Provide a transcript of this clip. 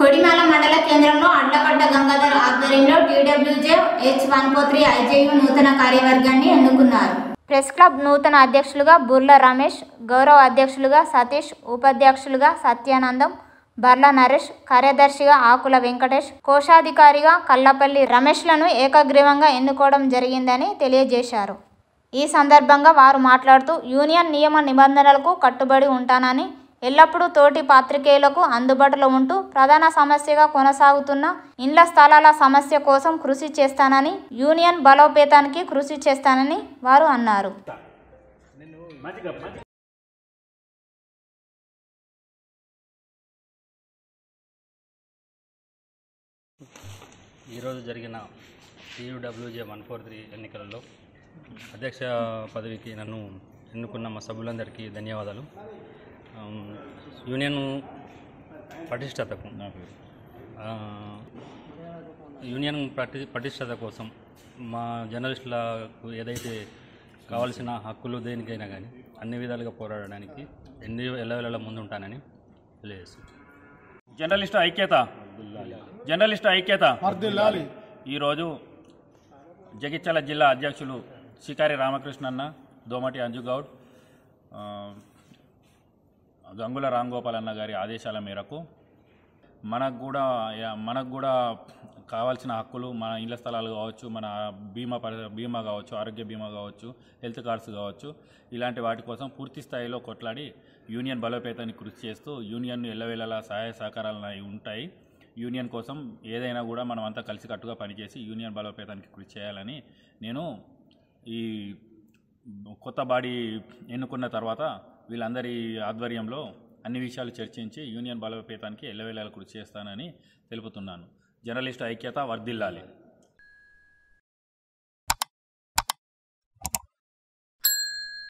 కొడిమాల మండల కేంద్రంలో అడ్లకట్ట గంగాధర్ ఆధ్వర్యంలో TWJ H one four three IJU నూతన కార్యవర్గాన్ని ఎన్నుకున్నారు ప్రెస్ క్లబ్ నూతన అధ్యక్షులుగా బుర్ల రమేష్ గౌరవ అధ్యక్షులుగా సతీష్ ఉపాధ్యక్షులుగా సత్యానందం బర్ల నరేష్ కార్యదర్శిగా ఆకుల వెంకటేష్ కోశాధికారిగా కల్లపల్లి రమేష్లను ఏకగ్రీవంగా ఎన్నుకోవడం జరిగిందని తెలియజేశారు ఈ సందర్భంగా వారు మాట్లాడుతూ యూనియన్ నియమ నిబంధనలకు కట్టుబడి ఉంటానని ఎల్లప్పుడూ తోటి పాత్రికేయులకు అందుబాటులో ఉంటూ ప్రధాన సమస్యగా కొనసాగుతున్న ఇండ్ల స్థలాల సమస్య కోసం కృషి చేస్తానని యూనియన్ బలోపేతానికి కృషి చేస్తానని వారు అన్నారు ఈరోజు జరిగిన టీయూడబ్ల్యూజే వన్ ఫోర్ త్రీ ఎన్నికలలో అధ్యక్ష పదవికి నన్ను ఎన్నుకున్న మా సభ్యులందరికీ ధన్యవాదాలు ఆమ్, యూనియన్ పటిష్టతకు ఆ, యూనియన్ పటి పటిష్టత కోసం మా జర్నలిస్టులకు ఏదైతే కావాల్సిన హక్కులు దేనికైనా కానీ అన్ని విధాలుగా పోరాడడానికి ఎన్ని ఎల్లవేళలా ముందుంటానని తెలియజేస్తున్నాను జర్నలిస్టు ఐక్యత జర్నలిస్టు ఐక్యత ఈరోజు జగిత్యాల జిల్లా అధ్యక్షులు శికారి రామకృష్ణన్న దోమటి అంజుగౌడ్ ఆ, గంగుల రాంగోపాల్ అన్న గారి ఆదేశాల మేరకు మనకు కూడా యా- మనకు కూడా కావాల్సిన హక్కులు మన ఇళ్ల స్థలాలు కావచ్చు మన బీమా పరి- బీమా కావచ్చు ఆరోగ్య బీమా కావచ్చు హెల్త్ కార్డ్స్ కావచ్చు ఇలాంటి వాటి కోసం పూర్తి స్థాయిలో కొట్లాడి యూనియన్ బలోపేతానికి కృషి చేస్తూ యూనియన్ ఎల్లవేళలా సహాయ సహకారాలు అనేవి ఉంటాయి యూనియన్ కోసం ఏదైనా కూడా మనం అంతా కలిసికట్టుగా పనిచేసి యూనియన్ బలోపేతానికి కృషి చేయాలని నేను ఈ కొత్త బాడీ ఎన్నుకున్న తర్వాత వీళ్ళందరి ఆధ్వర్యంలో అన్ని విషయాలు చర్చించి యూనియన్ బలోపేతానికి ఎల్లవేళలా కృషి చేస్తానని తెలుపుతున్నాను జర్నలిస్టు ఐక్యత వర్ధిల్లాలి